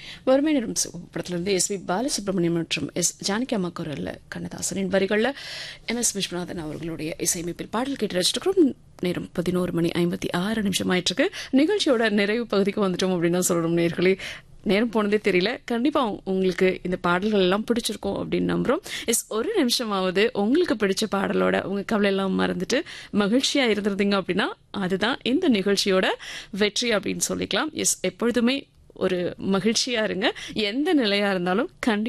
வறுமை நிறம் படத்திலிருந்து எஸ் பி பாலசுப்ரமணியம் மற்றும் எஸ் ஜானகி அம்மா குரல்ல கண்ணதாசனின் வரிகளில் எம் எஸ் விஸ்வநாதன் அவர்களுடைய இசையமைப்பில் பாடல் கேட்டு ரசிச்சிருக்கிறோம் நேரம் பதினோரு மணி ஐம்பத்தி ஆறு நிமிஷம் ஆயிட்டு இருக்கு நிகழ்ச்சியோட நிறைவு பகுதிக்கு வந்துட்டோம் அப்படின்னு தான் சொல்லணும் நேர்களே நேரம் போனதே தெரியல கண்டிப்பா உங்களுக்கு இந்த பாடல்கள் எல்லாம் பிடிச்சிருக்கும் அப்படின்னு நம்புறோம் எஸ் ஒரு நிமிஷமாவது உங்களுக்கு பிடிச்ச பாடலோட உங்க கவலை எல்லாம் மறந்துட்டு மகிழ்ச்சியா இருந்திருந்தீங்க அப்படின்னா அதுதான் இந்த நிகழ்ச்சியோட வெற்றி அப்படின்னு சொல்லிக்கலாம் எஸ் எப்பொழுதுமே ஒரு மகிழ்ச்சியா இருங்க எந்த நிலையா இருந்தாலும் கண்டிப்பா